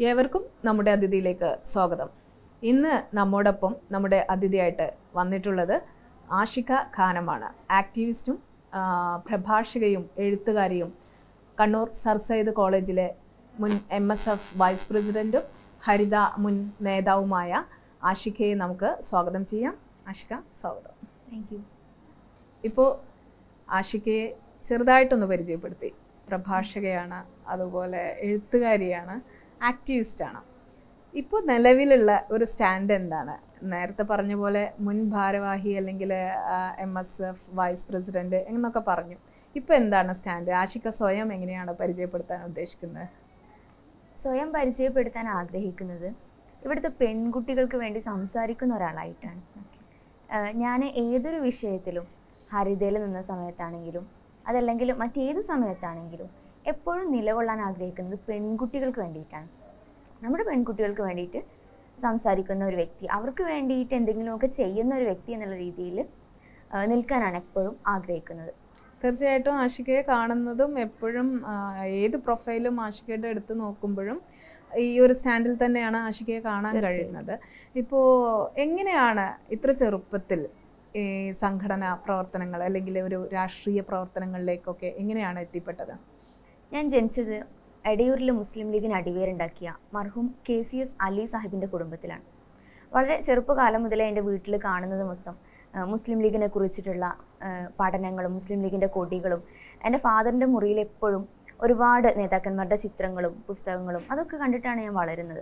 ഏവർക്കും നമ്മുടെ അതിഥിയിലേക്ക് സ്വാഗതം ഇന്ന് നമ്മോടൊപ്പം നമ്മുടെ അതിഥിയായിട്ട് വന്നിട്ടുള്ളത് ആഷിക ഖാനമാണ് ആക്ടിവിസ്റ്റും ആ, പ്രഭാഷകയും എഴുത്തുകാരിയും കണ്ണൂർ സർ സയ്യിദ് കോളേജിലെ മുൻ എം എസ് എഫ് വൈസ് പ്രസിഡൻറ്റും ഹരിത മുൻ നേതാവുമായ ആഷിഖയെ നമുക്ക് സ്വാഗതം ചെയ്യാം ആഷിക സ്വാഗതം താങ്ക് യു ഇപ്പോൾ ആഷിക്കയെ ചെറുതായിട്ടൊന്ന് പരിചയപ്പെടുത്തി പ്രഭാഷകയാണ് അതുപോലെ എഴുത്തുകാരിയാണ് ആക്ടിവിസ്റ്റാണ് ഇപ്പോൾ നിലവിലുള്ള ഒരു സ്റ്റാൻഡ് എന്താണ് നേരത്തെ പറഞ്ഞ പോലെ മുൻ ഭാരവാഹി അല്ലെങ്കിൽ M S F vice president എന്നൊക്കെ പറഞ്ഞു ഇപ്പോൾ എന്താണ് സ്റ്റാൻഡ് ആഷിക സ്വയം എങ്ങനെയാണ് പരിചയപ്പെടുത്താൻ ഉദ്ദേശിക്കുന്നത് സ്വയം പരിചയപ്പെടുത്താൻ ആഗ്രഹിക്കുന്നത് ഇവിടുത്തെ പെൺകുട്ടികൾക്ക് വേണ്ടി സംസാരിക്കുന്ന ഒരാളായിട്ടാണ് ഞാൻ ഏതൊരു വിഷയത്തിലും ഹരിതയിൽ നിന്ന സമയത്താണെങ്കിലും അതല്ലെങ്കിൽ മറ്റേത് സമയത്താണെങ്കിലും എപ്പോഴും നിലകൊള്ളാൻ ആഗ്രഹിക്കുന്നത് പെൺകുട്ടികൾക്ക് വേണ്ടിയിട്ടാണ് നമ്മുടെ പെൺകുട്ടികൾക്ക് വേണ്ടിയിട്ട് സംസാരിക്കുന്ന ഒരു വ്യക്തി അവർക്ക് വേണ്ടിയിട്ട് എന്തെങ്കിലുമൊക്കെ ചെയ്യുന്ന ഒരു വ്യക്തി എന്നുള്ള രീതിയിൽ നിൽക്കാനാണ് എപ്പോഴും ആഗ്രഹിക്കുന്നത് തീർച്ചയായിട്ടും ആഷികയെ കാണുന്നതും എപ്പോഴും ആ, ഏത് പ്രൊഫൈലും ആഷികയുടെ എടുത്ത് നോക്കുമ്പോഴും ഈ ഒരു സ്റ്റാൻഡിൽ തന്നെയാണ് ആഷികയെ കാണാൻ തീർച്ചയായും. കഴിയുന്നത് ഇപ്പോൾ എങ്ങനെയാണ് ഇത്ര ചെറുപ്പത്തിൽ ഈ സംഘടനാ പ്രവർത്തനങ്ങൾ അല്ലെങ്കിൽ ഒരു രാഷ്ട്രീയ പ്രവർത്തനങ്ങളിലേക്കൊക്കെ എങ്ങനെയാണ് എത്തിപ്പെട്ടത് ഞാൻ ജനിച്ചത് എടയൂരിൽ മുസ്ലിം ലീഗിന് അടിവേരുണ്ടാക്കിയ മർഹൂം കെ സി എസ് അലി സാഹിബിൻ്റെ കുടുംബത്തിലാണ് വളരെ ചെറുപ്പകാലം മുതലേ എൻ്റെ വീട്ടിൽ കാണുന്നത് മൊത്തം ആ, മുസ്ലിം ലീഗിനെ കുറിച്ചിട്ടുള്ള ആ, പഠനങ്ങളും മുസ്ലിം ലീഗിൻ്റെ കൊടികളും എൻ്റെ ഫാദറിൻ്റെ മുറിയിൽ എപ്പോഴും ഒരുപാട് നേതാക്കന്മാരുടെ ചിത്രങ്ങളും പുസ്തകങ്ങളും അതൊക്കെ കണ്ടിട്ടാണ് ഞാൻ വളരുന്നത്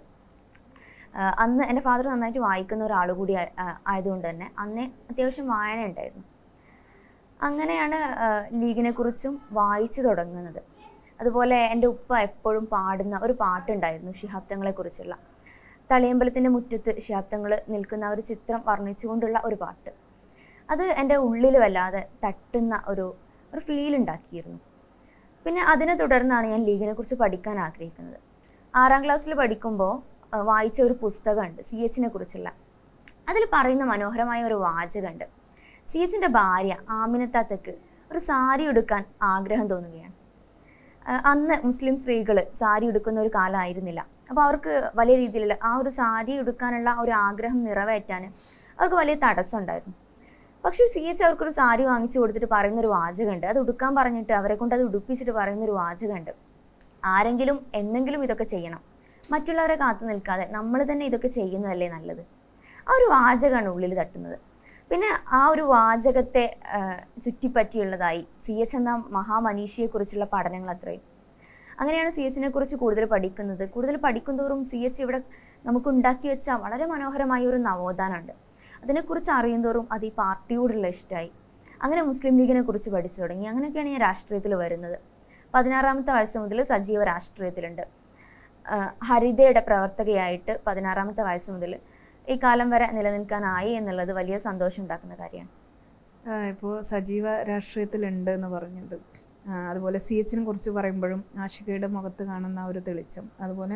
ആ, അന്ന് എൻ്റെ ഫാദർ നന്നായിട്ട് വായിക്കുന്ന ഒരാൾ കൂടി ആ- ആ- ആയതുകൊണ്ട് തന്നെ അന്നേ അത്യാവശ്യം വായന ഉണ്ടായിരുന്നു അങ്ങനെയാണ് ആ, ലീഗിനെ കുറിച്ചും വായിച്ചു തുടങ്ങുന്നത് അതുപോലെ എൻ്റെ ഉപ്പ എപ്പോഴും പാടുന്ന ഒരു പാട്ടുണ്ടായിരുന്നു ശിഹാബ്ദങ്ങളെ കുറിച്ചുള്ള തളിയമ്പലത്തിൻ്റെ മുറ്റത്ത് ശിഹാബ്ദങ്ങൾ നിൽക്കുന്ന ആ ഒരു ചിത്രം വർണ്ണിച്ചുകൊണ്ടുള്ള ഒരു പാട്ട് അത് എൻ്റെ ഉള്ളിൽ വല്ലാതെ തട്ടുന്ന ഒരു ഒരു ഫീൽ ഉണ്ടാക്കിയിരുന്നു പിന്നെ അതിനെ തുടർന്നാണ് ഞാൻ ലീഗിനെ കുറിച്ച് പഠിക്കാൻ ആഗ്രഹിക്കുന്നത് ആറാം ക്ലാസ്സിൽ പഠിക്കുമ്പോൾ ആ, വായിച്ച ഒരു പുസ്തകമുണ്ട് സി എച്ചിനെ കുറിച്ചുള്ള അതിൽ പറയുന്ന മനോഹരമായ ഒരു വാചകമുണ്ട് സി എച്ചിൻ്റെ ഭാര്യ ആമിനത്താത്തക്ക് ഒരു സാരി ഉടുക്കാൻ ആഗ്രഹം തോന്നുകയാണ് ആ, അന്ന് മുസ്ലിം സ്ത്രീകൾ സാരി ഉടുക്കുന്ന ഒരു കാലമായിരുന്നില്ല അപ്പോൾ അവർക്ക് വലിയ രീതിയിലുള്ള ആ ഒരു സാരി ഉടുക്കാനുള്ള ഒരു ആഗ്രഹം നിറവേറ്റാൻ അവർക്ക് വലിയ തടസ്സം ഉണ്ടായിരുന്നു പക്ഷേ സി എച്ച് അവർക്കൊരു സാരി വാങ്ങിച്ചു കൊടുത്തിട്ട് പറയുന്നൊരു വാചകമുണ്ട് അത് ഉടുക്കാൻ പറഞ്ഞിട്ട് അവരെ കൊണ്ട് അത് ഉടുപ്പിച്ചിട്ട് പറയുന്നൊരു വാചകമുണ്ട് ആരെങ്കിലും എന്നെങ്കിലും ഇതൊക്കെ ചെയ്യണം മറ്റുള്ളവരെ കാത്തു നിൽക്കാതെ നമ്മൾ തന്നെ ഇതൊക്കെ ചെയ്യുന്നതല്ലേ നല്ലത് ആ ഒരു വാചകമാണ് ഉള്ളിൽ തട്ടുന്നത് പിന്നെ ആ ഒരു വാചകത്തെ ആ, ചുറ്റിപ്പറ്റിയുള്ളതായി സി എച്ച് എന്ന മഹാമനീഷിയെക്കുറിച്ചുള്ള പഠനങ്ങൾ അത്രയും അങ്ങനെയാണ് സി എച്ചിനെ കുറിച്ച് കൂടുതൽ പഠിക്കുന്നത് കൂടുതൽ പഠിക്കുന്തോറും സി എച്ച് ഇവിടെ നമുക്ക് ഉണ്ടാക്കി വെച്ച വളരെ മനോഹരമായ ഒരു നവോത്ഥാനമുണ്ട് അതിനെക്കുറിച്ച് അറിയുന്തോറും അത് ഈ പാർട്ടിയോടുള്ള ഇഷ്ടമായി അങ്ങനെ മുസ്ലിം ലീഗിനെ കുറിച്ച് പഠിച്ചു തുടങ്ങി അങ്ങനെയൊക്കെയാണ് ഞാൻ രാഷ്ട്രീയത്തിൽ വരുന്നത് പതിനാറാമത്തെ വയസ്സ് മുതൽ സജീവ രാഷ്ട്രീയത്തിലുണ്ട് ആ, ഹരിതയുടെ പ്രവർത്തകയായിട്ട് പതിനാറാമത്തെ വയസ്സ് മുതൽ ഈ കാലം വരെ നിലനിൽക്കാനായി എന്നുള്ളത് വലിയ സന്തോഷം ഉണ്ടാക്കുന്ന കാര്യമാണ് ഇപ്പോൾ സജീവ രാഷ്ട്രീയത്തിലുണ്ട് എന്ന് പറഞ്ഞത് ആ, അതുപോലെ സി എച്ചിനെ കുറിച്ച് പറയുമ്പോഴും ആഷികയുടെ മുഖത്ത് കാണുന്ന ആ ഒരു തെളിച്ചം അതുപോലെ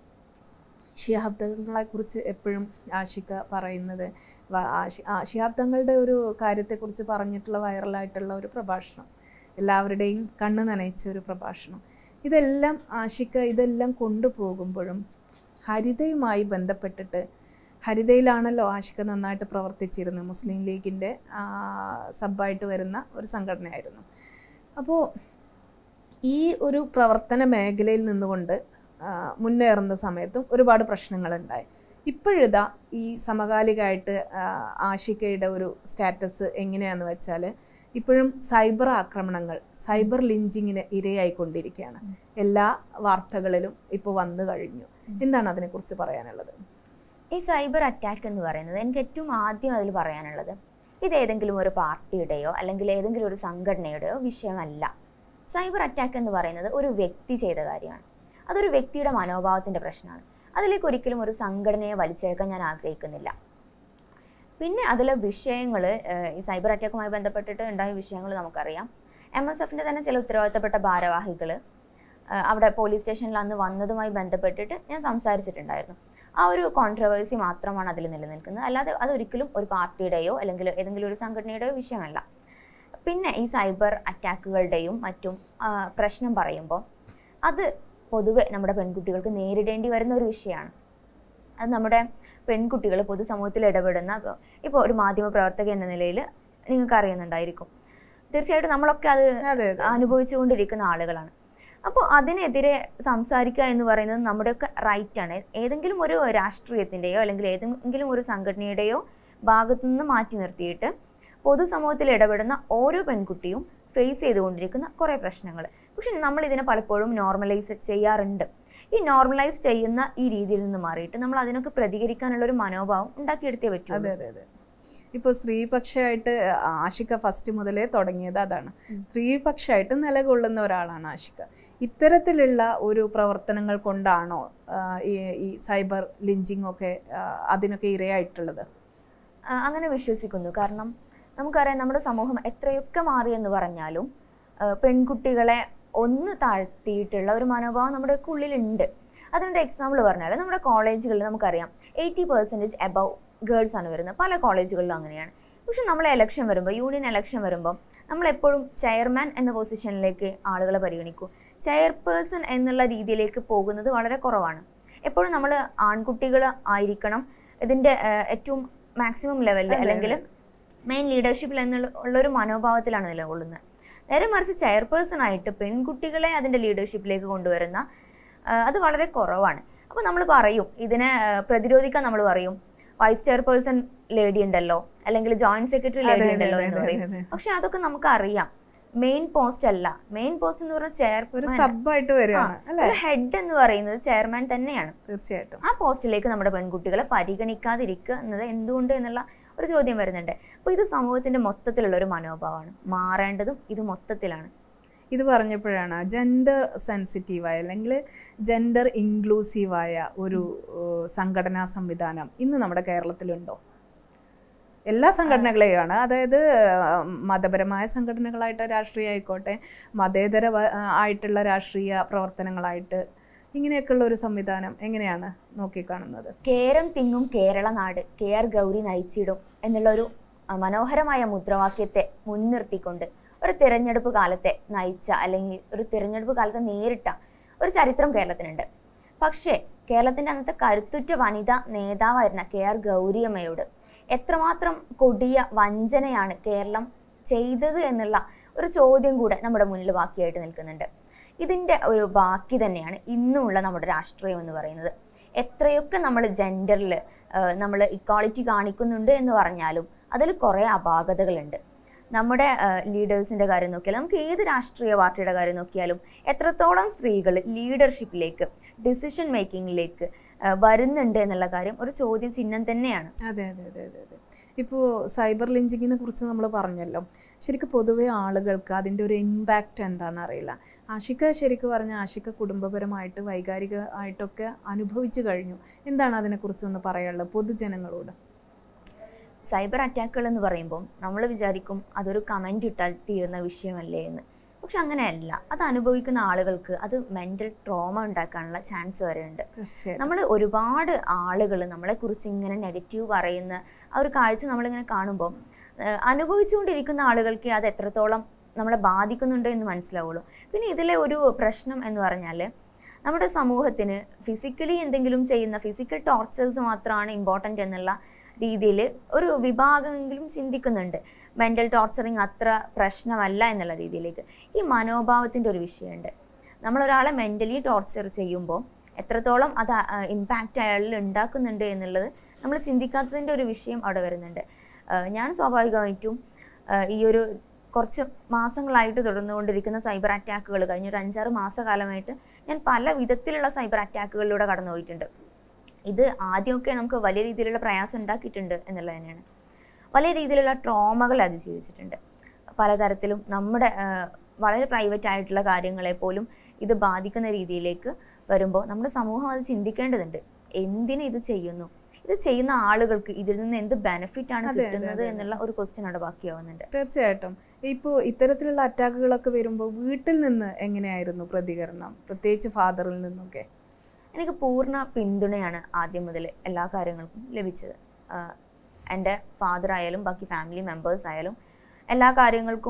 ശിഹാബ്ദങ്ങളെ കുറിച്ച് എപ്പോഴും ആഷിക പറയുന്നത് വ- ആഷി- ആ, ശിഹാബ്ദങ്ങളുടെ ഒരു കാര്യത്തെക്കുറിച്ച് പറഞ്ഞിട്ടുള്ള വൈറലായിട്ടുള്ള ഒരു പ്രഭാഷണം എല്ലാവരുടെയും കണ്ണ് നനയിച്ച ഒരു പ്രഭാഷണം ഇതെല്ലാം ആഷിക ഇതെല്ലാം കൊണ്ടുപോകുമ്പോഴും ഹരിതയുമായി ബന്ധപ്പെട്ടിട്ട് ഹരിതയിലാണല്ലോ ആഷിക നന്നായിട്ട് പ്രവർത്തിച്ചിരുന്നത് മുസ്ലിം ലീഗിൻ്റെ സബായിട്ട് വരുന്ന ഒരു സംഘടനയായിരുന്നു അപ്പോൾ ഈ ഒരു പ്രവർത്തന മേഖലയിൽ നിന്നുകൊണ്ട് ആ, മുന്നേറുന്ന സമയത്തും ഒരുപാട് പ്രശ്നങ്ങളുണ്ടായി ഇപ്പോഴിതാ ഈ സമകാലികമായിട്ട് ആ, ആഷികയുടെ ഒരു സ്റ്റാറ്റസ് എങ്ങനെയാന്ന് വെച്ചാൽ ഇപ്പോഴും സൈബർ ആക്രമണങ്ങൾ സൈബർ ലിഞ്ചിങ്ങിന് ഇരയായിക്കൊണ്ടിരിക്കുകയാണ് എല്ലാ വാർത്തകളിലും ഇപ്പോൾ വന്നു കഴിഞ്ഞു എന്താണ് അതിനെക്കുറിച്ച് പറയാനുള്ളത് ഈ സൈബർ അറ്റാക്ക് എന്ന് പറയുന്നത് എനിക്ക് ഏറ്റവും ആദ്യം അതിൽ പറയാനുള്ളത് ഇത് ഏതെങ്കിലും ഒരു പാർട്ടിയുടെയോ അല്ലെങ്കിൽ ഏതെങ്കിലും ഒരു സംഘടനയുടെയോ വിഷയമല്ല സൈബർ അറ്റാക്ക് എന്ന് പറയുന്നത് ഒരു വ്യക്തി ചെയ്ത കാര്യമാണ് അതൊരു വ്യക്തിയുടെ മനോഭാവത്തിൻ്റെ പ്രശ്നമാണ് അതിലേക്ക് ഒരിക്കലും ഒരു സംഘടനയെ വലിച്ചെടുക്കാൻ ഞാൻ ആഗ്രഹിക്കുന്നില്ല പിന്നെ അതിലെ വിഷയങ്ങൾ ഈ സൈബർ അറ്റാക്കുമായി ബന്ധപ്പെട്ടിട്ട് ഉണ്ടായ വിഷയങ്ങൾ നമുക്കറിയാം എം എസ് എഫിൻ്റെ തന്നെ ചില ഉത്തരവാദിത്തപ്പെട്ട ഭാരവാഹികൾ അവിടെ പോലീസ് സ്റ്റേഷനിൽ അന്ന് വന്നതുമായി ബന്ധപ്പെട്ടിട്ട് ഞാൻ സംസാരിച്ചിട്ടുണ്ടായിരുന്നു ആ ഒരു കോൺട്രവേഴ്സി മാത്രമാണ് അതിൽ നിലനിൽക്കുന്നത് അല്ലാതെ അതൊരിക്കലും ഒരു പാർട്ടിയുടെയോ അല്ലെങ്കിൽ ഏതെങ്കിലും ഒരു സംഘടനയുടെയോ വിഷയമല്ല പിന്നെ ഈ സൈബർ അറ്റാക്കുകളുടെയും മറ്റും ആ, പ്രശ്നം പറയുമ്പോൾ അത് പൊതുവെ നമ്മുടെ പെൺകുട്ടികൾക്ക് നേരിടേണ്ടി വരുന്ന ഒരു വിഷയമാണ് അത് നമ്മുടെ പെൺകുട്ടികൾ പൊതുസമൂഹത്തിൽ ഇടപെടുന്ന ഇപ്പോൾ ഒരു മാധ്യമ പ്രവർത്തക എന്ന നിലയിൽ നിങ്ങൾക്ക് അറിയുന്നുണ്ടായിരിക്കും തീർച്ചയായിട്ടും നമ്മളൊക്കെ അത് അതെ അതെ അനുഭവിച്ചുകൊണ്ടിരിക്കുന്ന ആളുകളാണ് അപ്പോൾ അതിനെതിരെ സംസാരിക്കുക എന്ന് പറയുന്നത് നമ്മുടെയൊക്കെ റൈറ്റ് ആണ് ഏതെങ്കിലും ഒരു രാഷ്ട്രീയത്തിൻ്റെയോ അല്ലെങ്കിൽ ഏതെങ്കിലും ഒരു സംഘടനയുടെയോ ഭാഗത്തു നിന്ന് മാറ്റി നിർത്തിയിട്ട് പൊതുസമൂഹത്തിൽ ഇടപെടുന്ന ഓരോ പെൺകുട്ടിയും ഫേസ് ചെയ്തുകൊണ്ടിരിക്കുന്ന കുറേ പ്രശ്നങ്ങൾ പക്ഷെ നമ്മൾ ഇതിനെ പലപ്പോഴും നോർമലൈസ് ചെയ്യാറുണ്ട് ഈ നോർമലൈസ് ചെയ്യുന്ന ഈ രീതിയിൽ നിന്ന് മാറിയിട്ട് നമ്മൾ അതിനൊക്കെ പ്രതികരിക്കാനുള്ള ഒരു മനോഭാവം ഉണ്ടാക്കിയെടുത്തേ പറ്റൂ അതെ അതെ അതെ ഇപ്പോൾ സ്ത്രീപക്ഷമായിട്ട് ആഷിക ഫസ്റ്റ് മുതലേ തുടങ്ങിയത് അതാണ് സ്ത്രീപക്ഷമായിട്ട് നിലകൊള്ളുന്ന ഒരാളാണ് ആഷിക ഇത്തരത്തിലുള്ള ഒരു പ്രവർത്തനങ്ങൾ കൊണ്ടാണോ ആ, ഈ ഈ സൈബർ ലിഞ്ചിങ് ഒക്കെ ആ, അതിനൊക്കെ ഇരയായിട്ടുള്ളത് ആ, അങ്ങനെ വിശ്വസിക്കുന്നു കാരണം നമുക്കറിയാം നമ്മുടെ സമൂഹം എത്രയൊക്കെ മാറി എന്ന് പറഞ്ഞാലും ആ, പെൺകുട്ടികളെ ഒന്ന് താഴ്ത്തിയിട്ടുള്ള ഒരു മനോഭാവം നമ്മുടെ ഉള്ളിലുണ്ട് അതിൻ്റെ എക്സാമ്പിൾ പറഞ്ഞാൽ നമ്മുടെ കോളേജുകളിൽ നമുക്കറിയാം എയ്റ്റി പെർസെൻറ്റേജ് എബവ് ഗേൾസ് ആണ് വരുന്നത് പല കോളേജുകളിലും അങ്ങനെയാണ് പക്ഷെ നമ്മൾ എലക്ഷൻ വരുമ്പോൾ യൂണിയൻ എലക്ഷൻ വരുമ്പോൾ നമ്മൾ എപ്പോഴും ചെയർമാൻ എന്ന പൊസിഷനിലേക്ക് ആളുകളെ പരിഗണിക്കും ചെയർപേഴ്സൺ എന്നുള്ള രീതിയിലേക്ക് പോകുന്നത് വളരെ കുറവാണ് എപ്പോഴും നമ്മൾ ആൺകുട്ടികൾ ആയിരിക്കണം ഇതിൻ്റെ ഏറ്റവും മാക്സിമം ലെവലിൽ അതെ, അല്ലെങ്കിൽ മെയിൻ ലീഡർഷിപ്പിൽ എന്നുള്ള ഉള്ളൊരു മനോഭാവത്തിലാണ് നിലകൊള്ളുന്നത് നേരെ മറിച്ച് ചെയർപേഴ്സൺ ആയിട്ട് പെൺകുട്ടികളെ അതിൻ്റെ ലീഡർഷിപ്പിലേക്ക് കൊണ്ടുവരുന്ന ആ, അത് വളരെ കുറവാണ് അപ്പോൾ നമ്മൾ പറയും ഇതിനെ ആ, പ്രതിരോധിക്കാൻ നമ്മൾ പറയും വൈസ് ചെയർപേഴ്സൺ ലേഡി ഉണ്ടല്ലോ അല്ലെങ്കിൽ ജോയിന്റ് സെക്രട്ടറി അതെ, ലേഡി അതെ, ഉണ്ടല്ലോ അതെ, എന്ന് അതെ, പറയും അതെ. പക്ഷെ അതൊക്കെ നമുക്ക് അറിയാം മെയിൻ പോസ്റ്റ് അല്ല മെയിൻ പോസ്റ്റ് എന്ന് പറഞ്ഞാൽ ചെയർ ഒരു സബായിട്ട് വരികയാണ് അല്ലേ ഒരു ഹെഡ് എന്ന് പറയുന്നത് ചെയർമാൻ തന്നെയാണ് തീർച്ചയായിട്ടും ആ പോസ്റ്റിലേക്ക് നമ്മുടെ പെൺകുട്ടികളെ പരിഗണിക്കാതിരിക്കുക എന്നത് എന്തുകൊണ്ട് എന്നുള്ള ഒരു ചോദ്യം വരുന്നുണ്ട് അപ്പോൾ ഇത് സമൂഹത്തിന്റെ മൊത്തത്തിലുള്ള ഒരു മനോഭാവമാണ് മാറേണ്ടതും ഇത് മൊത്തത്തിലാണ് ഇത് പറഞ്ഞപ്പോഴാണ് ജെൻഡർ സെൻസിറ്റീവായ അല്ലെങ്കിൽ ജെൻഡർ ഇൻക്ലൂസീവായ ഒരു ഏഹ്, സംഘടനാ സംവിധാനം ഇന്ന് നമ്മുടെ കേരളത്തിലുണ്ടോ എല്ലാ സംഘടനകളെയാണ് അതായത് ഏഹ്, മതപരമായ സംഘടനകളായിട്ട് രാഷ്ട്രീയ ആയിക്കോട്ടെ മതേതര വ- ആയിട്ടുള്ള രാഷ്ട്രീയ പ്രവർത്തനങ്ങളായിട്ട് ഇങ്ങനെയൊക്കെയുള്ള ഒരു സംവിധാനം എങ്ങനെയാണ് നോക്കിക്കാണുന്നത് കേരം തിങ്ങും കേരള നാട് കെ ആർ ഗൗരി നയിച്ചിടും എന്നുള്ള ഒരു ആ, മനോഹരമായ മുദ്രാവാക്യത്തെ മുൻനിർത്തിക്കൊണ്ട് ഒരു തിരഞ്ഞെടുപ്പ് കാലത്തെ നയിച്ച അല്ലെങ്കിൽ ഒരു തിരഞ്ഞെടുപ്പ് കാലത്തെ നേരിട്ട ഒരു ചരിത്രം കേരളത്തിനുണ്ട് പക്ഷേ കേരളത്തിന്റെ അന്നത്തെ കരുത്തുറ്റ വനിത നേതാവായിരുന്ന കെ ആർ ഗൗരിയമ്മയോട് എത്രമാത്രം കൊടിയ വഞ്ചനയാണ് കേരളം ചെയ്തത് എന്നുള്ള ഒരു ചോദ്യം കൂടെ നമ്മുടെ മുന്നിൽ ബാക്കിയായിട്ട് നിൽക്കുന്നുണ്ട് ഇതിൻ്റെ ഒരു ബാക്കി തന്നെയാണ് ഇന്നുമുള്ള നമ്മുടെ രാഷ്ട്രീയം എന്ന് പറയുന്നത് എത്രയൊക്കെ നമ്മൾ ജെൻഡറിൽ നമ്മൾ ഇക്വാളിറ്റി കാണിക്കുന്നുണ്ട് എന്ന് പറഞ്ഞാലും അതിൽ കുറേ അപാകതകളുണ്ട് നമ്മുടെ ലീഡേഴ്സിൻ്റെ കാര്യം നോക്കിയാലും നമുക്ക് ഏത് രാഷ്ട്രീയ പാർട്ടിയുടെ കാര്യം നോക്കിയാലും എത്രത്തോളം സ്ത്രീകൾ ലീഡർഷിപ്പിലേക്ക് ഡിസിഷൻ മേക്കിങ്ങിലേക്ക് വരുന്നുണ്ട് എന്നുള്ള കാര്യം ഒരു ചോദ്യം ചിഹ്നം തന്നെയാണ് അതെ അതെ അതെ അതെ അതെ ഇപ്പോൾ സൈബർ ലിഞ്ചിങ്ങിനെ കുറിച്ച് നമ്മൾ പറഞ്ഞല്ലോ ശരിക്കും പൊതുവെ ആളുകൾക്ക് അതിൻ്റെ ഒരു ഇമ്പാക്റ്റ് എന്താണെന്ന് അറിയില്ല ആഷിക ശരിക്കും പറഞ്ഞ ആഷിക കുടുംബപരമായിട്ട് വൈകാരിക ആയിട്ടൊക്കെ അനുഭവിച്ചു കഴിഞ്ഞു എന്താണ് അതിനെക്കുറിച്ചൊന്ന് പറയാനുള്ളത് പൊതുജനങ്ങളോട് സൈബർ അറ്റാക്കുകൾ എന്ന് പറയുമ്പോൾ നമ്മൾ വിചാരിക്കും അതൊരു കമൻ്റ് ഇട്ടാൽ തീരുന്ന വിഷയമല്ലേ എന്ന് പക്ഷെ അങ്ങനെയല്ല അത് അനുഭവിക്കുന്ന ആളുകൾക്ക് അത് മെൻ്റൽ ട്രോമ ഉണ്ടാക്കാനുള്ള ചാൻസ് വരെ ഉണ്ട് തീർച്ചയായിട്ടും നമ്മൾ ഒരുപാട് ആളുകൾ നമ്മളെക്കുറിച്ച് ഇങ്ങനെ നെഗറ്റീവ് പറയുന്ന ആ ഒരു കാഴ്ച നമ്മളിങ്ങനെ കാണുമ്പോൾ ഏഹ് അനുഭവിച്ചുകൊണ്ടിരിക്കുന്ന ആളുകൾക്ക് അത് എത്രത്തോളം നമ്മളെ ബാധിക്കുന്നുണ്ട് എന്ന് മനസ്സിലാവുള്ളൂ പിന്നെ ഇതിലെ ഒരു പ്രശ്നം എന്ന് പറഞ്ഞാൽ നമ്മുടെ സമൂഹത്തിന് ഫിസിക്കലി എന്തെങ്കിലും ചെയ്യുന്ന ഫിസിക്കൽ ടോർച്ചേഴ്സ് മാത്രമാണ് ഇമ്പോർട്ടൻ്റ് എന്നുള്ള രീതിയിൽ ഒരു വിഭാഗമെങ്കിലും ചിന്തിക്കുന്നുണ്ട് മെൻ്റൽ ടോർച്ചറിങ് അത്ര പ്രശ്നമല്ല എന്നുള്ള രീതിയിലേക്ക് ഈ മനോഭാവത്തിൻ്റെ ഒരു വിഷയമുണ്ട് നമ്മളൊരാളെ മെൻ്റലി ടോർച്ചർ ചെയ്യുമ്പോൾ എത്രത്തോളം അത് ഇമ്പാക്റ്റ് അയാളിൽ ഉണ്ടാക്കുന്നുണ്ട് എന്നുള്ളത് നമ്മൾ ചിന്തിക്കാത്തതിൻ്റെ ഒരു വിഷയം അവിടെ വരുന്നുണ്ട് ആ, ഞാൻ സ്വാഭാവികമായിട്ടും ആ, ഈ ഒരു കുറച്ച് മാസങ്ങളായിട്ട് തുടർന്നുകൊണ്ടിരിക്കുന്ന സൈബർ അറ്റാക്കുകൾ കഴിഞ്ഞ ഒരു അഞ്ചാറ് മാസകാലമായിട്ട് ഞാൻ പല വിധത്തിലുള്ള സൈബർ അറ്റാക്കുകളിലൂടെ കടന്നു പോയിട്ടുണ്ട് ഇത് ആദ്യമൊക്കെ നമുക്ക് വലിയ രീതിയിലുള്ള പ്രയാസം ഉണ്ടാക്കിയിട്ടുണ്ട് എന്നുള്ളത് തന്നെയാണ് വലിയ രീതിയിലുള്ള ട്രോമകൾ അതിജീവിച്ചിട്ടുണ്ട് പലതരത്തിലും നമ്മുടെ ആ, വളരെ പ്രൈവറ്റ് ആയിട്ടുള്ള കാര്യങ്ങളെ പോലും ഇത് ബാധിക്കുന്ന രീതിയിലേക്ക് വരുമ്പോൾ നമ്മുടെ സമൂഹം അത് ചിന്തിക്കേണ്ടതുണ്ട് എന്തിന് ഇത് ചെയ്യുന്നു ഇത് ചെയ്യുന്ന ആളുകൾക്ക് ഇതിൽ നിന്ന് എന്ത് ബെനിഫിറ്റ് ആണ് അതെ, അതെ, കിട്ടുന്നത് അതെ, അതെ. എന്നുള്ള ഒരു ക്വസ്റ്റ്യൻ അവിടെ ബാക്കിയാവുന്നുണ്ട് തീർച്ചയായിട്ടും ഇപ്പോൾ ഇത്തരത്തിലുള്ള അറ്റാക്കുകളൊക്കെ വരുമ്പോൾ വീട്ടിൽ നിന്ന് എങ്ങനെയായിരുന്നു പ്രതികരണം പ്രത്യേകിച്ച് ഫാദറിൽ നിന്നൊക്കെ എനിക്ക് പൂർണ്ണ പിന്തുണയാണ് ആദ്യം മുതൽ എല്ലാ കാര്യങ്ങൾക്കും ലഭിച്ചത് ആഹ് എൻ്റെ ഫാദർ ആയാലും ബാക്കി ഫാമിലി മെമ്പേഴ്സ് ആയാലും എല്ലാ കാര്യങ്ങൾക്കും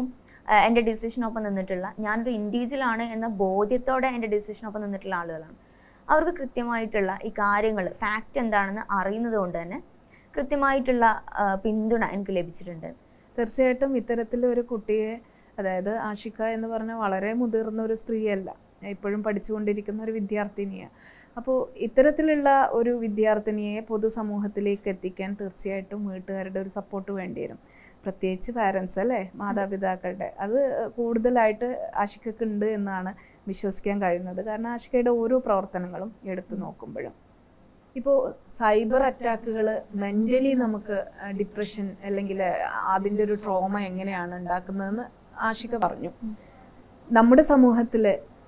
ആഹ് എൻ്റെ ഡിസിഷനൊപ്പം നിന്നിട്ടുള്ള ഞാനൊരു ഇൻഡിവിജ്വൽ ആണ് എന്ന ബോധ്യത്തോടെ എൻ്റെ ഡിസിഷനൊപ്പം നിന്നിട്ടുള്ള ആളുകളാണ് അവർക്ക് കൃത്യമായിട്ടുള്ള ഈ കാര്യങ്ങൾ ഫാക്റ്റ് എന്താണെന്ന് അറിയുന്നത് കൊണ്ട് തന്നെ കൃത്യമായിട്ടുള്ള ആഹ് പിന്തുണ എനിക്ക് ലഭിച്ചിട്ടുണ്ട് തീർച്ചയായിട്ടും ഇത്തരത്തിൽ ഒരു കുട്ടിയെ അതായത് ആഷിക എന്ന് പറഞ്ഞ വളരെ മുതിർന്ന ഒരു സ്ത്രീയല്ല ഇപ്പോഴും പഠിച്ചുകൊണ്ടിരിക്കുന്ന ഒരു വിദ്യാർത്ഥിനിയാണ് അപ്പോൾ ഇത്തരത്തിലുള്ള ഒരു വിദ്യാർത്ഥിനിയെ പൊതുസമൂഹത്തിലേക്ക് എത്തിക്കാൻ തീർച്ചയായിട്ടും വീട്ടുകാരുടെ ഒരു സപ്പോർട്ട് വേണ്ടി വരും പ്രത്യേകിച്ച് പാരൻസ് അല്ലേ മാതാപിതാക്കളുടെ അത് കൂടുതലായിട്ട് ആഷിക്കക്ക് ഉണ്ട് എന്നാണ് വിശ്വസിക്കാൻ കഴിയുന്നത് കാരണം ആഷിക്കയുടെ ഓരോ പ്രവർത്തനങ്ങളും എടുത്തു നോക്കുമ്പോഴും ഇപ്പോൾ സൈബർ അറ്റാക്കുകൾ മെൻ്റലി നമുക്ക് ഡിപ്രഷൻ അല്ലെങ്കിൽ അതിൻ്റെ ഒരു ട്രോമ എങ്ങനെയാണ് ഉണ്ടാക്കുന്നതെന്ന് ആഷിക പറഞ്ഞു നമ്മുടെ സമൂഹത്തിൽ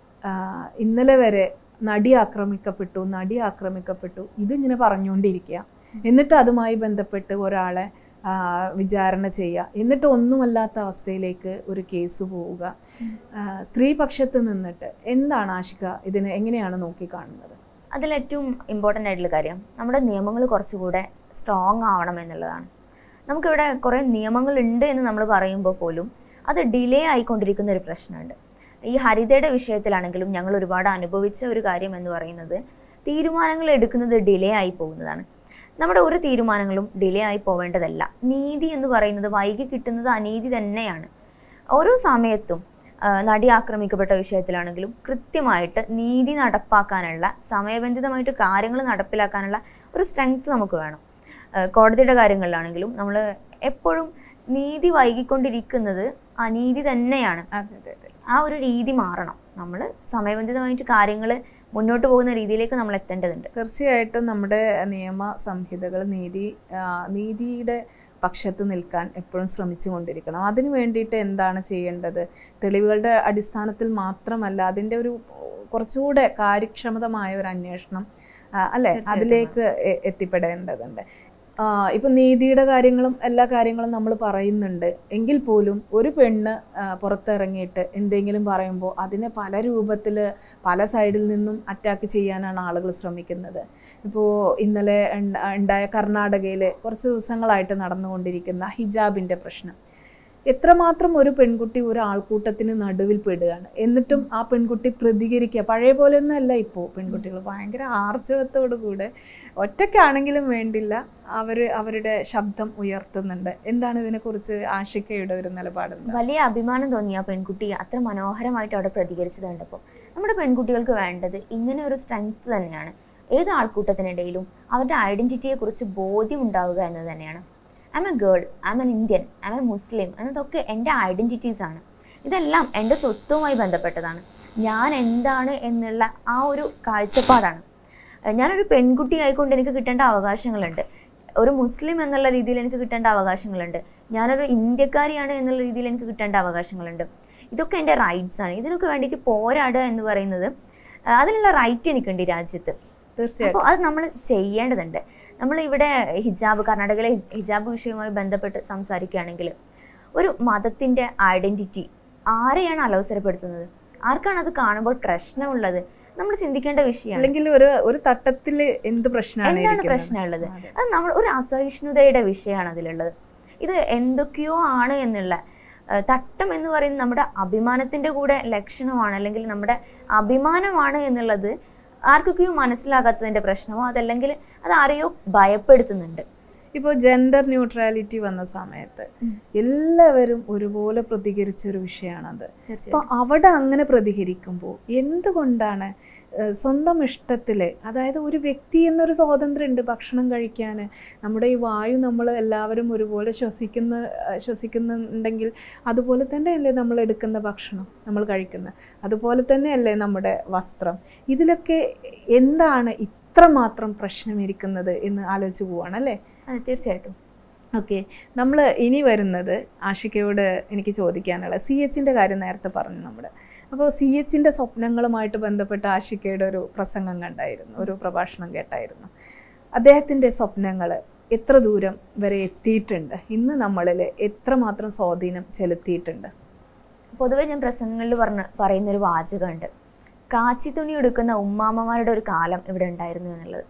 ഇന്നലെ വരെ നടി ആക്രമിക്കപ്പെട്ടു നടി ആക്രമിക്കപ്പെട്ടു ഇതിങ്ങനെ പറഞ്ഞുകൊണ്ടിരിക്കുക എന്നിട്ട് അതുമായി ബന്ധപ്പെട്ട് ഒരാളെ ആ, വിചാരണ ചെയ്യുക എന്നിട്ട് ഒന്നുമല്ലാത്ത അവസ്ഥയിലേക്ക് ഒരു കേസ് പോവുക ആ, സ്ത്രീപക്ഷത്ത് നിന്നിട്ട് എന്താണ് ആഷിക ഇതിനെ എങ്ങനെയാണ് നോക്കിക്കാണുന്നത് അതിലേറ്റവും ഇമ്പോർട്ടൻ്റ് ആയിട്ടുള്ള കാര്യം നമ്മുടെ നിയമങ്ങൾ കുറച്ചുകൂടെ സ്ട്രോങ് ആവണം എന്നുള്ളതാണ് നമുക്കിവിടെ കുറേ നിയമങ്ങളുണ്ട് എന്ന് നമ്മൾ പറയുമ്പോൾ പോലും അത് ഡിലേ ആയിക്കൊണ്ടിരിക്കുന്ന ഒരു പ്രശ്നമുണ്ട് ഈ ഹരിതയുടെ വിഷയത്തിലാണെങ്കിലും ഞങ്ങൾ ഒരുപാട് അനുഭവിച്ച ഒരു കാര്യം എന്ന് പറയുന്നത് തീരുമാനങ്ങൾ എടുക്കുന്നത് ഡിലേ ആയി പോകുന്നതാണ് നമ്മുടെ ഒരു തീരുമാനങ്ങളും ഡിലേ ആയി പോവേണ്ടതല്ല നീതി എന്ന് പറയുന്നത് വൈകി കിട്ടുന്നത് അനീതി തന്നെയാണ് ഓരോ സമയത്തും ആ, നടി ആക്രമിക്കപ്പെട്ട വിഷയത്തിലാണെങ്കിലും കൃത്യമായിട്ട് നീതി നടപ്പാക്കാനുള്ള സമയബന്ധിതമായിട്ട് കാര്യങ്ങൾ നടപ്പിലാക്കാനുള്ള ഒരു സ്ട്രെങ്ത് നമുക്ക് വേണം ആ, കോടതിയുടെ കാര്യങ്ങളിലാണെങ്കിലും നമ്മൾ എപ്പോഴും നീതി വൈകിക്കൊണ്ടിരിക്കുന്നത് അനീതി തന്നെയാണ് അതെ അതെ അതെ ആ ഒരു രീതി മാറണം നമ്മൾ സമയബന്ധിതമായിട്ട് കാര്യങ്ങൾ മുന്നോട്ട് പോകുന്ന രീതിയിലേക്ക് നമ്മൾ എത്തേണ്ടതുണ്ട് തീർച്ചയായിട്ടും നമ്മുടെ നിയമ സംഹിതകൾ നീതി ആ, നീതിയുടെ പക്ഷത്ത് നിൽക്കാൻ എപ്പോഴും ശ്രമിച്ചുകൊണ്ടിരിക്കണം അതിനു വേണ്ടിയിട്ട് എന്താണ് ചെയ്യേണ്ടത് തെളിവുകളുടെ അടിസ്ഥാനത്തിൽ മാത്രമല്ല അതിൻ്റെ ഒരു കുറച്ചുകൂടെ കാര്യക്ഷമതമായ ഒരു അന്വേഷണം ആ, അല്ലേ തീർച്ചയായിട്ടും അതിലേക്ക് എ- എത്തിപ്പെടേണ്ടതുണ്ട് ആ, ഇപ്പം നീതിയുടെ കാര്യങ്ങളും എല്ലാ കാര്യങ്ങളും നമ്മൾ പറയുന്നുണ്ട് എങ്കിൽ പോലും ഒരു പെണ്ണ് ആ, പുറത്തിറങ്ങിയിട്ട് എന്തെങ്കിലും പറയുമ്പോൾ അതിനെ പല രൂപത്തിൽ പല സൈഡിൽ നിന്നും അറ്റാക്ക് ചെയ്യാനാണ് ആളുകൾ ശ്രമിക്കുന്നത് ഇപ്പോൾ ഇന്നലെ ഉണ്ട- ഉണ്ടായ കർണാടകയിൽ കുറച്ച് ദിവസങ്ങളായിട്ട് നടന്നുകൊണ്ടിരിക്കുന്ന ഹിജാബിൻ്റെ പ്രശ്നം എത്രമാത്രം ഒരു പെൺകുട്ടി ഒരു ആൾക്കൂട്ടത്തിന് നടുവിൽ പെടുകയാണ് എന്നിട്ടും ആ പെൺകുട്ടി പ്രതികരിക്കുക പഴയ പോലെയൊന്നും അല്ല ഇപ്പോൾ പെൺകുട്ടികൾ ഭയങ്കര ആർജവത്തോടു കൂടെ ഒറ്റയ്ക്കാണെങ്കിലും വേണ്ടില്ല അവർ അവരുടെ ശബ്ദം ഉയർത്തുന്നുണ്ട് എന്താണ് ഇതിനെക്കുറിച്ച് ആഷിക്കയുടെ ഒരു നിലപാടെന്താ വലിയ അഭിമാനം തോന്നിയ ആ പെൺകുട്ടി അത്ര മനോഹരമായിട്ട് അവിടെ പ്രതികരിച്ചത് കണ്ടപ്പോൾ നമ്മുടെ പെൺകുട്ടികൾക്ക് വേണ്ടത് ഇങ്ങനെ ഒരു സ്ട്രെങ്ത് തന്നെയാണ് ഏത് ആൾക്കൂട്ടത്തിനിടയിലും അവരുടെ ഐഡന്റിറ്റിയെ കുറിച്ച് ബോധ്യം ഉണ്ടാവുക എന്നത് തന്നെയാണ് I am a girl I am an Indian I am a Muslim എന്നതൊക്കെ എൻ്റെ ഐഡന്റിറ്റീസ് ആണ് ഇതെല്ലാം എൻ്റെ സ്വത്വവുമായി ബന്ധപ്പെട്ടതാണ് ഞാൻ എന്താണ് എന്നുള്ള ആ ഒരു കാഴ്ചപ്പാടാണ് ഏഹ് ഞാനൊരു പെൺകുട്ടി ആയിക്കൊണ്ട് എനിക്ക് കിട്ടേണ്ട അവകാശങ്ങളുണ്ട് ഒരു മുസ്ലിം എന്നുള്ള രീതിയിൽ എനിക്ക് കിട്ടേണ്ട അവകാശങ്ങളുണ്ട് ഞാനൊരു ഇന്ത്യക്കാരിയാണ് എന്നുള്ള രീതിയിൽ എനിക്ക് കിട്ടേണ്ട അവകാശങ്ങളുണ്ട് ഇതൊക്കെ എൻ്റെ റൈറ്റ്സ് ആണ് ഇതിനൊക്കെ വേണ്ടിയിട്ട് പോരാടുക എന്ന് പറയുന്നത് ആ, അതിനുള്ള റൈറ്റ് എനിക്കുണ്ട് ഈ രാജ്യത്ത് തീർച്ചയായിട്ടും അപ്പോൾ അത് നമ്മൾ ചെയ്യേണ്ടതുണ്ട് നമ്മൾ ഇവിടെ ഹിജാബ് കർണാടകയിലെ ഹിജ്- ഹിജാബ് വിഷയവുമായി ബന്ധപ്പെട്ട് സംസാരിക്കുകയാണെങ്കിൽ ഒരു മതത്തിൻ്റെ ഐഡൻറ്റിറ്റി ആരെയാണ് അലോസരപ്പെടുത്തുന്നത് ആർക്കാണ് അത് കാണുമ്പോൾ പ്രശ്നമുള്ളത് നമ്മൾ ചിന്തിക്കേണ്ട വിഷയമാണ് അല്ലെങ്കിൽ ഒരു ഒരു തട്ടത്തിൽ എന്ത് പ്രശ്നമാണ് എന്താണ് ഇരിക്കുന്നത്? പ്രശ്നമുള്ളത് അതെ. അത് നമ്മൾ ഒരു അസഹിഷ്ണുതയുടെ വിഷയമാണ് അതിലുള്ളത് ഇത് എന്തൊക്കെയോ ആണ് എന്നുള്ള ആ, തട്ടം എന്ന് പറയുന്നത് നമ്മുടെ അഭിമാനത്തിന്റെ കൂടെ ലക്ഷണമാണ് അല്ലെങ്കിൽ നമ്മുടെ അഭിമാനമാണ് എന്നുള്ളത് ആർക്കൊക്കെയോ മനസ്സിലാകാത്തതിന്റെ പ്രശ്നമോ അതല്ലെങ്കിൽ അത് ആരെയോ ഭയപ്പെടുത്തുന്നുണ്ട് ഇപ്പോൾ ജെൻഡർ ന്യൂട്രാലിറ്റി വന്ന സമയത്ത് ഉം. എല്ലാവരും ഒരുപോലെ പ്രതികരിച്ച ഒരു വിഷയമാണത് അപ്പോൾ അവിടെ അങ്ങനെ പ്രതികരിക്കുമ്പോൾ എന്തുകൊണ്ടാണ് ഏഹ്, സ്വന്തം ഇഷ്ടത്തിൽ അതായത് ഒരു വ്യക്തി എന്നൊരു സ്വാതന്ത്ര്യം ഉണ്ട് ഭക്ഷണം കഴിക്കാൻ നമ്മുടെ ഈ വായു നമ്മൾ എല്ലാവരും ഒരുപോലെ ശ്വസിക്കുന്ന ഏഹ്, ശ്വസിക്കുന്നുണ്ടെങ്കിൽ അതുപോലെ തന്നെയല്ലേ നമ്മൾ എടുക്കുന്ന ഭക്ഷണം നമ്മൾ കഴിക്കുന്നത് അതുപോലെ തന്നെയല്ലേ നമ്മുടെ വസ്ത്രം ഇതിലൊക്കെ എന്താണ് ഇത്രമാത്രം പ്രശ്നമിരിക്കുന്നത് എന്ന് ആലോചിച്ച് പോവാണ് അല്ലേ അതെ തീർച്ചയായിട്ടും ഓക്കെ നമ്മൾ ഇനി വരുന്നത് ആഷിക്കയോട് എനിക്ക് ചോദിക്കാനുള്ള സി എച്ചിൻ്റെ കാര്യം നേരത്തെ പറഞ്ഞു നമ്മൾ അപ്പോൾ സി എച്ചിൻ്റെ സ്വപ്നങ്ങളുമായിട്ട് ബന്ധപ്പെട്ട ആഷിക്കയുടെ ഒരു പ്രസംഗം കണ്ടായിരുന്നു ഒരു പ്രഭാഷണം കേട്ടായിരുന്നു അദ്ദേഹത്തിൻ്റെ സ്വപ്നങ്ങൾ എത്ര ദൂരം വരെ എത്തിയിട്ടുണ്ട് ഇന്ന് നമ്മളിൽ എത്രമാത്രം സ്വാധീനം ചെലുത്തിയിട്ടുണ്ട് പൊതുവെ ഞാൻ പ്രസംഗങ്ങളിൽ പറഞ്ഞ പറയുന്നൊരു വാചകമുണ്ട് കാച്ചി തുണി എടുക്കുന്ന ഉമ്മാമ്മമാരുടെ ഒരു കാലം ഇവിടെ ഉണ്ടായിരുന്നു എന്നുള്ളത്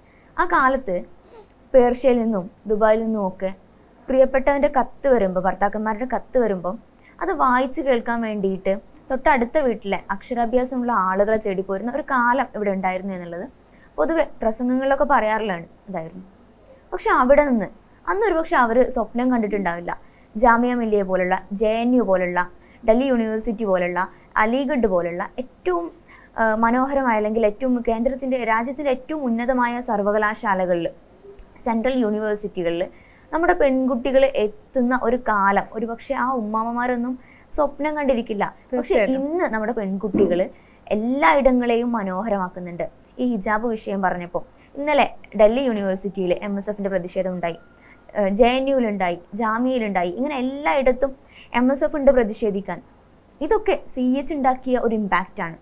ആ കാലത്ത് പേർഷ്യയിൽ നിന്നും ദുബായിൽ നിന്നും ഒക്കെ പ്രിയപ്പെട്ടവൻ്റെ കത്ത് വരുമ്പോൾ ഭർത്താക്കന്മാരുടെ കത്ത് വരുമ്പോൾ അത് വായിച്ചു കേൾക്കാൻ വേണ്ടിയിട്ട് തൊട്ടടുത്ത വീട്ടിലെ അക്ഷരാഭ്യാസമുള്ള ആളുകളെ തേടി പോരുന്ന ഒരു കാലം ഇവിടെ ഉണ്ടായിരുന്നു എന്നുള്ളത് പൊതുവെ പ്രസംഗങ്ങളിലൊക്കെ പറയാറുള്ളതാണ് ഇതായിരുന്നു പക്ഷെ അവിടെ നിന്ന് അന്ന് ഒരുപക്ഷെ അവർ സ്വപ്നം കണ്ടിട്ടുണ്ടാവില്ല ജാമിയ മില്ലിയ പോലുള്ള ജെ എൻ യു പോലുള്ള ഡൽഹി യൂണിവേഴ്സിറ്റി പോലുള്ള അലിഗഡ് പോലുള്ള ഏറ്റവും ആ, മനോഹരമായ അല്ലെങ്കിൽ ഏറ്റവും കേന്ദ്രത്തിൻ്റെ രാജ്യത്തിൻ്റെ ഏറ്റവും ഉന്നതമായ സർവകലാശാലകളിൽ സെൻട്രൽ യൂണിവേഴ്സിറ്റികളിൽ നമ്മുടെ പെൺകുട്ടികൾ എത്തുന്ന ഒരു കാലം ഒരുപക്ഷെ ആ ഉമ്മാമ്മമാരൊന്നും സ്വപ്നം കണ്ടിരിക്കില്ല പക്ഷെ തീർച്ചയായിട്ടും. ഇന്ന് നമ്മുടെ പെൺകുട്ടികൾ എല്ലായിടങ്ങളെയും മനോഹരമാക്കുന്നുണ്ട് ഈ ഹിജാബ് വിഷയം പറഞ്ഞപ്പോൾ ഇന്നലെ ഡൽഹി യൂണിവേഴ്സിറ്റിയിൽ എം എസ് എഫിൻ്റെ പ്രതിഷേധം ഉണ്ടായി ജെ എൻ യുവിലുണ്ടായി ജാമ്യയിലുണ്ടായി ഇങ്ങനെ എല്ലായിടത്തും എം എസ് എഫ് ഉണ്ട് പ്രതിഷേധിക്കാൻ ഇതൊക്കെ സി എച്ച് ഉണ്ടാക്കിയ ഒരു ഇമ്പാക്റ്റാണ്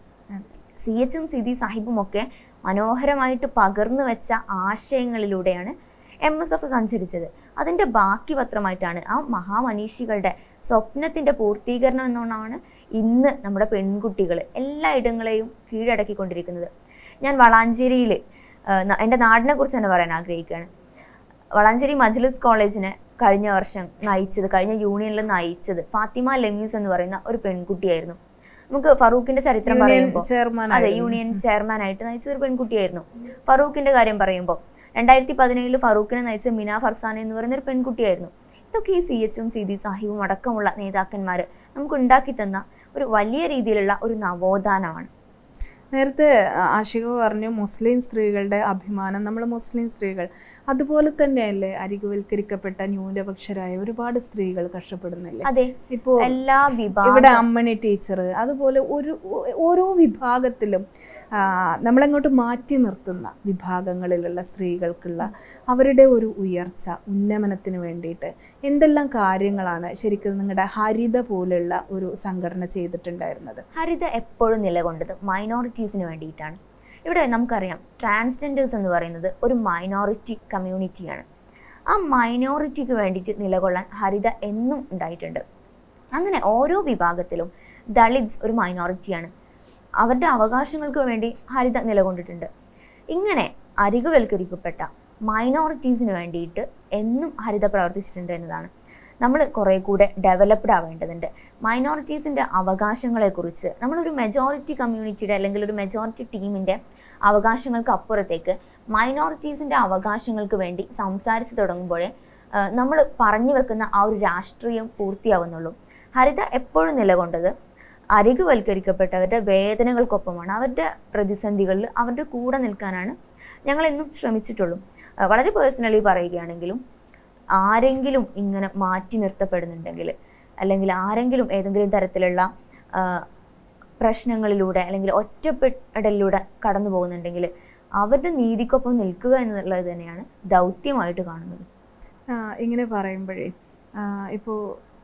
സി എച്ചും സിദി സാഹിബും ഒക്കെ മനോഹരമായിട്ട് പകർന്നു വെച്ച ആശയങ്ങളിലൂടെയാണ് എം എസ് എഫ് സഞ്ചരിച്ചത് അതിൻ്റെ ബാക്കി പത്രമായിട്ടാണ് ആ മഹാമനീഷികളുടെ സ്വപ്നത്തിൻ്റെ പൂർത്തീകരണം എന്നോണമാണ് ഇന്ന് നമ്മുടെ പെൺകുട്ടികൾ എല്ലായിടങ്ങളെയും കീഴടക്കിക്കൊണ്ടിരിക്കുന്നത് ഞാൻ വളാഞ്ചേരിയിൽ എൻ്റെ നാടിനെ കുറിച്ച് തന്നെ പറയാൻ ആഗ്രഹിക്കുകയാണ് വളാഞ്ചേരി മജ്ലിസ് കോളേജിനെ കഴിഞ്ഞ വർഷം നയിച്ചത് കഴിഞ്ഞ യൂണിയനിൽ നയിച്ചത് ഫാത്തിമ ലെമീസ് എന്ന് പറയുന്ന ഒരു പെൺകുട്ടിയായിരുന്നു നമുക്ക് ഫറൂഖിന്റെ ചരിത്രം യൂണിയൻ പറയുമ്പോൾ ചെയർമാൻ അതെ യൂണിയൻ ചെയർമാൻ ആയിട്ട് നയിച്ച ഒരു പെൺകുട്ടിയായിരുന്നു ഫറൂഖിന്റെ കാര്യം പറയുമ്പോൾ രണ്ടായിരത്തി പതിനേഴില് ഫറൂഖിനെ നയിച്ച മിന ഫർസാന എന്ന് പറയുന്ന ഒരു പെൺകുട്ടിയായിരുന്നു ഇതൊക്കെ ഈ സി എച്ചും സിദി സാഹിബും അടക്കമുള്ള നേതാക്കന്മാർ നമുക്ക് ഉണ്ടാക്കി തന്ന ഒരു വലിയ രീതിയിലുള്ള ഒരു നവോത്ഥാനമാണ് നേരത്തെ ആഷിക പറഞ്ഞു മുസ്ലിം സ്ത്രീകളുടെ അഭിമാനം നമ്മൾ മുസ്ലിം സ്ത്രീകൾ അതുപോലെ തന്നെയല്ലേ അരികുവൽക്കരിക്കപ്പെട്ട ന്യൂനപക്ഷരായ ഒരുപാട് സ്ത്രീകൾ കഷ്ടപ്പെടുന്നില്ലേ അതെ ഇപ്പോൾ എല്ലാ വിഭാഗം ഇവിടെ അമ്മണി ടീച്ചർ അതുപോലെ ഒരു ഓരോ വിഭാഗത്തിലും ആ, നമ്മളങ്ങോട്ട് മാറ്റി നിർത്തുന്ന വിഭാഗങ്ങളിലുള്ള സ്ത്രീകൾക്കുള്ള അവരുടെ ഒരു ഉയർച്ച ഉന്നമനത്തിന് വേണ്ടിയിട്ട് എന്തെല്ലാം കാര്യങ്ങളാണ് ശരിക്കും നിങ്ങളുടെ ഹരിത പോലുള്ള ഒരു സംഘടന ചെയ്തിട്ടുണ്ടായിരുന്നത് ഹരിത എപ്പോഴും നിലകൊണ്ടത് മൈനോറിറ്റീസിന് വേണ്ടിയിട്ടാണ് ഇവിടെ നമുക്കറിയാം ട്രാൻസ്ജെൻഡേഴ്സ് എന്ന് പറയുന്നത് ഒരു മൈനോറിറ്റി കമ്മ്യൂണിറ്റിയാണ് ആ മൈനോറിറ്റിക്ക് വേണ്ടിയിട്ട് നിലകൊള്ളാൻ ഹരിത എന്നും ഉണ്ടായിട്ടുണ്ട് അങ്ങനെ ഓരോ വിഭാഗത്തിലും ദളിത്സ് ഒരു മൈനോറിറ്റിയാണ് അവരുടെ അവകാശങ്ങൾക്ക് വേണ്ടി ഹരിത നിലകൊണ്ടിട്ടുണ്ട് ഇങ്ങനെ അരികുവൽക്കരിക്കപ്പെട്ട മൈനോറിറ്റീസിന് വേണ്ടിയിട്ട് എന്നും ഹരിത പ്രവർത്തിച്ചിട്ടുണ്ട് എന്നതാണ് നമ്മൾ കുറേ കൂടെ ഡെവലപ്ഡ് ആവേണ്ടതുണ്ട് മൈനോറിറ്റീസിൻ്റെ അവകാശങ്ങളെക്കുറിച്ച് നമ്മളൊരു മെജോറിറ്റി കമ്മ്യൂണിറ്റിയുടെ അല്ലെങ്കിൽ ഒരു മെജോറിറ്റി ടീമിൻ്റെ അവകാശങ്ങൾക്ക് അപ്പുറത്തേക്ക് മൈനോറിറ്റീസിൻ്റെ അവകാശങ്ങൾക്ക് വേണ്ടി സംസാരിച്ച് തുടങ്ങുമ്പോഴേ നമ്മൾ പറഞ്ഞു വെക്കുന്ന ആ ഒരു രാഷ്ട്രീയം പൂർത്തിയാവുന്നുള്ളൂ ഹരിത എപ്പോഴും നിലകൊണ്ടത് അരികുവൽക്കരിക്കപ്പെട്ടവരുടെ വേദനകൾക്കൊപ്പമാണ് അവരുടെ പ്രതിസന്ധികളിൽ അവരുടെ കൂടെ നിൽക്കാനാണ് ഞങ്ങൾ എന്നും ശ്രമിച്ചിട്ടുള്ളൂ ആ, വളരെ പേഴ്സണലി പറയുകയാണെങ്കിലും ആരെങ്കിലും ഇങ്ങനെ മാറ്റി നിർത്തപ്പെടുന്നുണ്ടെങ്കിൽ അല്ലെങ്കിൽ ആരെങ്കിലും ഏതെങ്കിലും തരത്തിലുള്ള ആ, പ്രശ്നങ്ങളിലൂടെ അല്ലെങ്കിൽ ഒറ്റപ്പെടലിലൂടെ കടന്നു പോകുന്നുണ്ടെങ്കിൽ അവരുടെ നീതിക്കൊപ്പം നിൽക്കുക എന്നുള്ളത് തന്നെയാണ് ദൗത്യമായിട്ട് കാണുന്നത് ആ, ഇങ്ങനെ പറയുമ്പോഴേ ഇപ്പോൾ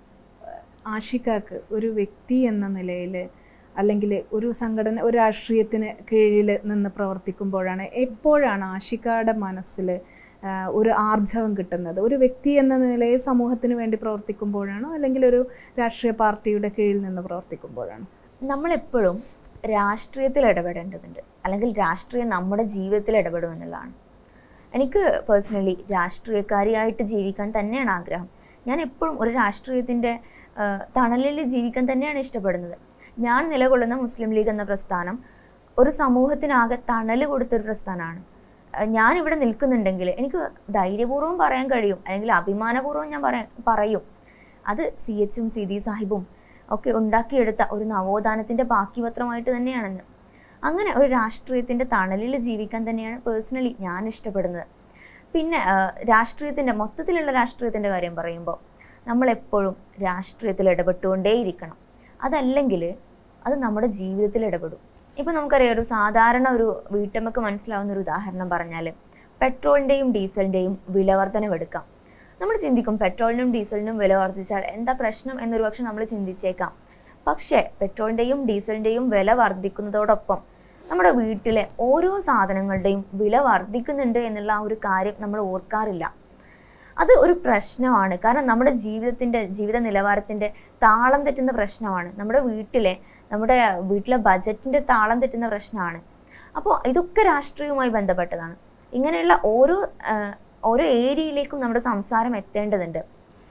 ആഷിക്കാക്ക് ഒരു വ്യക്തി എന്ന നിലയിൽ അല്ലെങ്കിൽ ഒരു സംഘടന ഒരു രാഷ്ട്രീയത്തിന് കീഴിൽ നിന്ന് പ്രവർത്തിക്കുമ്പോഴാണ് എപ്പോഴാണ് ആഷിക്കയുടെ മനസ്സിൽ ആ, ഒരു ആർജവം കിട്ടുന്നത് ഒരു വ്യക്തി എന്ന നിലയിൽ സമൂഹത്തിന് വേണ്ടി പ്രവർത്തിക്കുമ്പോഴാണോ അല്ലെങ്കിൽ ഒരു രാഷ്ട്രീയ പാർട്ടിയുടെ കീഴിൽ നിന്ന് പ്രവർത്തിക്കുമ്പോഴാണോ നമ്മളെപ്പോഴും രാഷ്ട്രീയത്തിൽ ഇടപെടേണ്ടതുണ്ട് അല്ലെങ്കിൽ രാഷ്ട്രീയം നമ്മുടെ ജീവിതത്തിൽ ഇടപെടും എന്നുള്ളതാണ് എനിക്ക് പേഴ്സണലി രാഷ്ട്രീയക്കാരിയായിട്ട് ജീവിക്കാൻ തന്നെയാണ് ആഗ്രഹം ഞാൻ എപ്പോഴും ഒരു രാഷ്ട്രീയത്തിൻ്റെ തണലിൽ ജീവിക്കാൻ തന്നെയാണ് ഇഷ്ടപ്പെടുന്നത് ഞാൻ നിലകൊള്ളുന്ന മുസ്ലിം ലീഗ് എന്ന പ്രസ്ഥാനം ഒരു സമൂഹത്തിനാകെ തണൽ കൊടുത്തൊരു പ്രസ്ഥാനമാണ് ഏഹ് ഞാൻ ഇവിടെ നിൽക്കുന്നുണ്ടെങ്കിൽ എനിക്ക് ധൈര്യപൂർവ്വം പറയാൻ കഴിയും അല്ലെങ്കിൽ അഭിമാനപൂർവ്വം ഞാൻ പറയാൻ പറയും അത് സി എച്ചും സിദി സാഹിബും ഒക്കെ ഉണ്ടാക്കിയെടുത്ത ഒരു നവോത്ഥാനത്തിൻ്റെ ബാക്കി പത്രമായിട്ട് തന്നെയാണെന്ന് അങ്ങനെ ഒരു രാഷ്ട്രീയത്തിൻ്റെ തണലിൽ ജീവിക്കാൻ തന്നെയാണ് പേഴ്സണലി ഞാൻ ഇഷ്ടപ്പെടുന്നത് പിന്നെ രാഷ്ട്രീയത്തിൻ്റെ മൊത്തത്തിലുള്ള രാഷ്ട്രീയത്തിൻ്റെ കാര്യം പറയുമ്പോൾ നമ്മളെപ്പോഴും രാഷ്ട്രീയത്തിൽ ഇടപെട്ടുകൊണ്ടേയിരിക്കണം അതല്ലെങ്കിൽ അത് നമ്മുടെ ജീവിതത്തിൽ ഇടപെടും ഇപ്പം നമുക്കറിയാം ഒരു സാധാരണ ഒരു വീട്ടമ്മക്ക് മനസ്സിലാവുന്ന ഒരു ഉദാഹരണം പറഞ്ഞാൽ പെട്രോളിൻ്റെയും ഡീസലിൻ്റെയും വിലവർധനവ് എടുക്കാം നമ്മൾ ചിന്തിക്കും പെട്രോളിനും ഡീസലിനും വില വർദ്ധിച്ചാൽ എന്താ പ്രശ്നം എന്നൊരു പക്ഷെ നമ്മൾ ചിന്തിച്ചേക്കാം പക്ഷേ പെട്രോളിൻ്റെയും ഡീസലിൻ്റെയും വില വർദ്ധിക്കുന്നതോടൊപ്പം നമ്മുടെ വീട്ടിലെ ഓരോ സാധനങ്ങളുടെയും വില വർദ്ധിക്കുന്നുണ്ട് എന്നുള്ള ആ ഒരു കാര്യം നമ്മൾ ഓർക്കാറില്ല അത് ഒരു പ്രശ്നമാണ് കാരണം നമ്മുടെ ജീവിതത്തിൻ്റെ ജീവിത നിലവാരത്തിൻ്റെ താളം തെറ്റുന്ന പ്രശ്നമാണ് നമ്മുടെ വീട്ടിലെ നമ്മുടെ വീട്ടിലെ ബജറ്റിൻ്റെ താളം തെറ്റുന്ന പ്രശ്നമാണ് അപ്പോൾ ഇതൊക്കെ രാഷ്ട്രീയവുമായി ബന്ധപ്പെട്ടതാണ് ഇങ്ങനെയുള്ള ഓരോ ആ, ഓരോ ഏരിയയിലേക്കും നമ്മുടെ സംസാരം എത്തേണ്ടതുണ്ട്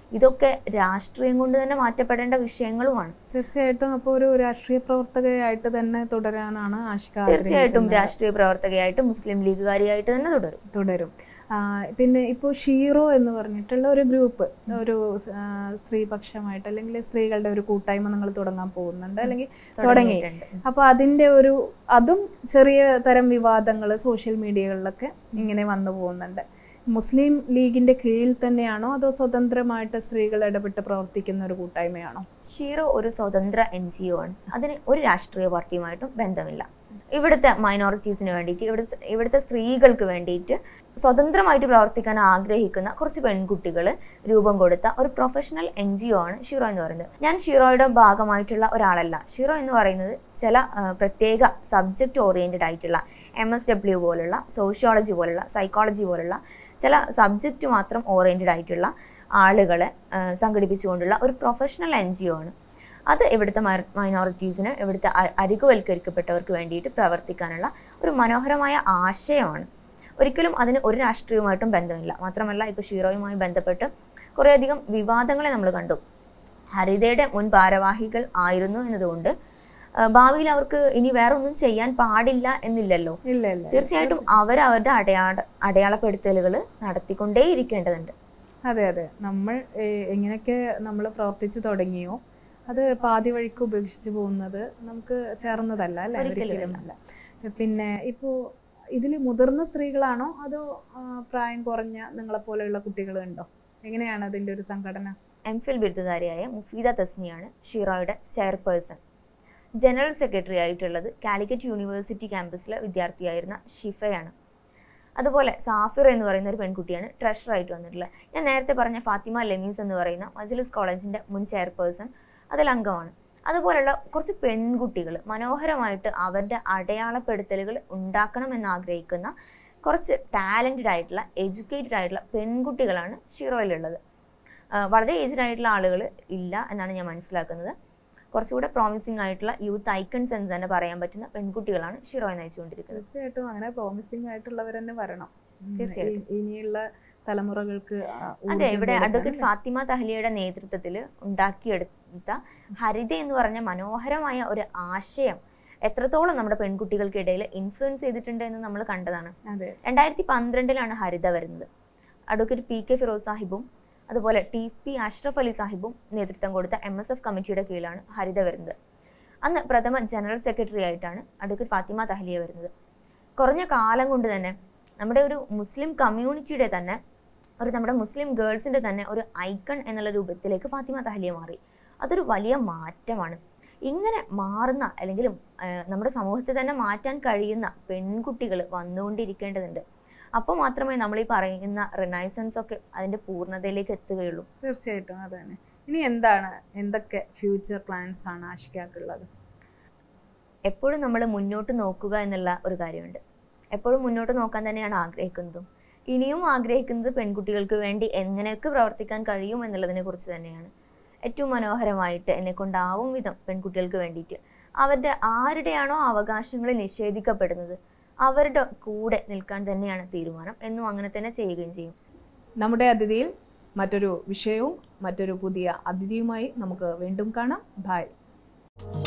ഇതൊക്കെ രാഷ്ട്രീയം കൊണ്ട് തന്നെ മാറ്റപ്പെടേണ്ട വിഷയങ്ങളുമാണ് തീർച്ചയായിട്ടും അപ്പോൾ ഒരു രാഷ്ട്രീയ പ്രവർത്തകയായിട്ട് തന്നെ തുടരാനാണ് ആശിക തീർച്ചയായിട്ടും ആഗ്രഹിക്കുന്നത്. രാഷ്ട്രീയ പ്രവർത്തകയായിട്ട് മുസ്ലിം ലീഗുകാരിയായിട്ട് തന്നെ തുടരും തുടരും ആ, പിന്നെ ഇപ്പോൾ ഷീറോ എന്ന് പറഞ്ഞിട്ടുള്ള ഒരു ഗ്രൂപ്പ് ഒരു ആ, സ്ത്രീപക്ഷമായിട്ട് അല്ലെങ്കിൽ സ്ത്രീകളുടെ ഒരു കൂട്ടായ്മ നിങ്ങൾ തുടങ്ങാൻ പോകുന്നുണ്ട് അല്ലെങ്കിൽ തുടങ്ങി തുടങ്ങിയിട്ടുണ്ട്. അപ്പോൾ അതിൻ്റെ ഒരു അതും ചെറിയ തരം വിവാദങ്ങൾ സോഷ്യൽ മീഡിയകളിലൊക്കെ ഇങ്ങനെ വന്നു പോകുന്നുണ്ട് മുസ്ലിം ലീഗിന്റെ കീഴിൽ തന്നെയാണോ അതോ സ്വതന്ത്രമായിട്ട് സ്ത്രീകൾ ഇടപെട്ട് പ്രവർത്തിക്കുന്ന ഒരു കൂട്ടായ്മയാണോ ഷീറോ ഒരു സ്വതന്ത്ര എൻ ജി ഒ ആണ് അതിന് ഒരു രാഷ്ട്രീയ പാർട്ടിയുമായിട്ടും ബന്ധമില്ല ഇവിടുത്തെ മൈനോറിറ്റീസിന് വേണ്ടിയിട്ട് ഇവിടുത്തെ ഇവിടുത്തെ സ്ത്രീകൾക്ക് വേണ്ടിയിട്ട് സ്വതന്ത്രമായിട്ട് പ്രവർത്തിക്കാൻ ആഗ്രഹിക്കുന്ന കുറച്ച് പെൺകുട്ടികൾ രൂപം കൊടുത്ത ഒരു പ്രൊഫഷണൽ എൻ ജി ഒ ആണ് ഷീറോ എന്ന് പറയുന്നത് ഞാൻ ഷീറോയുടെ ഭാഗമായിട്ടുള്ള ഒരാളല്ല ഷീറോ എന്ന് പറയുന്നത് ചില ആ, പ്രത്യേക സബ്ജക്റ്റ് ഓറിയൻറ്റഡ് ആയിട്ടുള്ള എം എസ് ഡബ്ല്യു പോലുള്ള സോഷ്യോളജി പോലുള്ള സൈക്കോളജി പോലുള്ള ചില സബ്ജക്റ്റ് മാത്രം ഓറിയൻറ്റഡ് ആയിട്ടുള്ള ആളുകളെ ആ, സംഘടിപ്പിച്ചുകൊണ്ടുള്ള ഒരു പ്രൊഫഷണൽ എൻ ജി ഒ ആണ് അത് ഇവിടുത്തെ മൈനോറിറ്റീസിന് ഇവിടുത്തെ അ- അരികുവൽക്കരിക്കപ്പെട്ടവർക്ക് വേണ്ടിയിട്ട് പ്രവർത്തിക്കാനുള്ള ഒരു മനോഹരമായ ആശയമാണ് ഒരിക്കലും അതിന് ഒരു രാഷ്ട്രീയവുമായിട്ടും ബന്ധമില്ല മാത്രമല്ല ഇപ്പോൾ ഷീറോയുമായി ബന്ധപ്പെട്ട് കുറേയധികം വിവാദങ്ങളെ നമ്മൾ കണ്ടു ഹരിതയുടെ മുൻ ഭാരവാഹികൾ ആയിരുന്നു എന്നതുകൊണ്ട് ആ, ഭാവിയിൽ അവർക്ക് ഇനി വേറെ ഒന്നും ചെയ്യാൻ പാടില്ല എന്നില്ലല്ലോ ഇല്ല ഇല്ല തീർച്ചയായിട്ടും അവർ അവരുടെ അടയാള അടയാളപ്പെടുത്തലുകൾ നടത്തിക്കൊണ്ടേയിരിക്കേണ്ടതുണ്ട് അതെ അതെ നമ്മൾ ഏഹ്, എങ്ങനെയൊക്കെ നമ്മൾ പ്രവർത്തിച്ചു തുടങ്ങിയോ അത് പാതി വഴിക്ക് ഉപേക്ഷിച്ച് പോകുന്നത് നമുക്ക് ചേർന്നതല്ല അല്ലേ ഒരിക്കലും ഒരിക്കലും അല്ല പിന്നെ ഇപ്പോൾ ഇതിൽ മുതിർന്ന സ്ത്രീകളാണോ അതോ ആ, പ്രായം കുറഞ്ഞ നിങ്ങളെ പോലെയുള്ള കുട്ടികളുണ്ടോ എങ്ങനെയാണ് അതിൻ്റെ ഒരു സംഘടന എം ഫിൽ ബിരുദധാരിയായ മുഫീദ തസ്നിയാണ് ഷീറോയുടെ ചെയർപേഴ്സൺ ജനറൽ സെക്രട്ടറി ആയിട്ടുള്ളത് കാലിക്കറ്റ് യൂണിവേഴ്സിറ്റി ക്യാമ്പസിലെ വിദ്യാർത്ഥിയായിരുന്ന ഷിഫയാണ് അതുപോലെ സാഫിർ എന്ന് പറയുന്ന ഒരു പെൺകുട്ടിയാണ് ട്രഷറർ ആയിട്ട് വന്നിട്ടുള്ളത് ഞാൻ നേരത്തെ പറഞ്ഞ ഫാത്തിമ ലെമീസ് എന്ന് പറയുന്ന മജ്ലിസ് കോളേജിൻ്റെ മുൻ ചെയർപേഴ്സൺ അതിൽ അംഗമാണ് അതുപോലുള്ള കുറച്ച് പെൺകുട്ടികൾ മനോഹരമായിട്ട് അവരുടെ അടയാളപ്പെടുത്തലുകൾ ഉണ്ടാക്കണമെന്ന് ആഗ്രഹിക്കുന്ന കുറച്ച് ടാലൻറ്റഡ് ആയിട്ടുള്ള എഡ്യൂക്കേറ്റഡ് ആയിട്ടുള്ള പെൺകുട്ടികളാണ് ഷീറോയിലുള്ളത് ആ, വളരെ ഏജ്ഡ് ആയിട്ടുള്ള ആളുകൾ ഇല്ല എന്നാണ് ഞാൻ മനസ്സിലാക്കുന്നത് കുറച്ചുകൂടെ പ്രോമിസിങ് ആയിട്ടുള്ള യൂത്ത് ഐക്കൺസ് എന്ന് തന്നെ പറയാൻ പറ്റുന്ന പെൺകുട്ടികളാണ് ഷിറോയെ നയിച്ചുകൊണ്ടിരിക്കുന്നത് തീർച്ചയായിട്ടും അങ്ങനെ പ്രോമിസിംഗ് ആയിട്ടുള്ളവർ തന്നെ വരണം ഉം, തീർച്ചയായിട്ടും. ഇ- ഇനിയുള്ള തലമുറകൾക്ക് ആ അതെ ഊർജ്ജം ഇവിടെ കൊടുക്കാൻ അഡ്വക്കേറ്റ് ഫാത്തിമ തഹ്ലിയുടെ നേതൃത്വത്തിൽ ഉണ്ടാക്കിയെടുത്ത ഹരിത എന്ന് പറഞ്ഞ മനോഹരമായ ഒരു ആശയം എത്രത്തോളം നമ്മുടെ പെൺകുട്ടികൾക്കിടയിൽ ഇൻഫ്ലുവൻസ് ചെയ്തിട്ടുണ്ട് എന്ന് നമ്മൾ കണ്ടതാണ് അതെ രണ്ടായിരത്തി പന്ത്രണ്ടിലാണ് ഹരിത വരുന്നത് അഡ്വക്കേറ്റ് പി കെ ഫിറോസ് സാഹിബും അതുപോലെ ടി പി അഷ്റഫ് അലി സാഹിബും നേതൃത്വം കൊടുത്ത എം എസ് എഫ് കമ്മിറ്റിയുടെ കീഴിലാണ് ഹരിത വരുന്നത് അന്ന് പ്രഥമ ജനറൽ സെക്രട്ടറി ആയിട്ടാണ് അഡ്വക്കേറ്റ് ഫാത്തിമ തഹ്ലിയ വരുന്നത് കുറഞ്ഞ കാലം കൊണ്ട് തന്നെ നമ്മുടെ ഒരു മുസ്ലിം കമ്മ്യൂണിറ്റിയുടെ തന്നെ ഒരു നമ്മുടെ മുസ്ലിം ഗേൾസിൻ്റെ തന്നെ ഒരു ഐക്കൺ എന്നുള്ള രൂപത്തിലേക്ക് ഫാത്തിമ തഹ്ലിയ മാറി അതൊരു വലിയ മാറ്റമാണ് ഇങ്ങനെ മാറുന്ന അല്ലെങ്കിൽ ആ, നമ്മുടെ സമൂഹത്തെ തന്നെ മാറ്റാൻ കഴിയുന്ന പെൺകുട്ടികൾ വന്നുകൊണ്ടിരിക്കേണ്ടതുണ്ട് അപ്പോൾ മാത്രമേ നമ്മൾ ഈ പറയുന്ന റിനൈസൻസ് ഒക്കെ അതിൻ്റെ പൂർണ്ണതയിലേക്ക് എത്തുകയുള്ളൂ തീർച്ചയായിട്ടും അത് തന്നെ ഇനി എന്താണ് എന്തൊക്കെ ഫ്യൂച്ചർ പ്ലാൻസ് ആണ് ആഷിക്കാക്കുള്ളത് എപ്പോഴും നമ്മൾ മുന്നോട്ട് നോക്കുക എന്നുള്ള ഒരു കാര്യമുണ്ട് എപ്പോഴും മുന്നോട്ട് നോക്കാൻ തന്നെയാണ് ആഗ്രഹിക്കുന്നതും ഇനിയും ആഗ്രഹിക്കുന്നത് പെൺകുട്ടികൾക്ക് വേണ്ടി എങ്ങനെയൊക്കെ പ്രവർത്തിക്കാൻ കഴിയും എന്നുള്ളതിനെ കുറിച്ച് തന്നെയാണ് ഏറ്റവും മനോഹരമായിട്ട് എന്നെ കൊണ്ടാവും വിധം പെൺകുട്ടികൾക്ക് വേണ്ടിയിട്ട് അവരുടെ ആരുടെയാണോ അവകാശങ്ങൾ നിഷേധിക്കപ്പെടുന്നത് അവരുടെ കൂടെ നിൽക്കാൻ തന്നെയാണ് തീരുമാനം എന്നും അങ്ങനെ തന്നെ ചെയ്യുകയും ചെയ്യും നമ്മുടെ അതിഥിയിൽ മറ്റൊരു വിഷയവും മറ്റൊരു പുതിയ അതിഥിയുമായി നമുക്ക് വീണ്ടും കാണാം ബായ്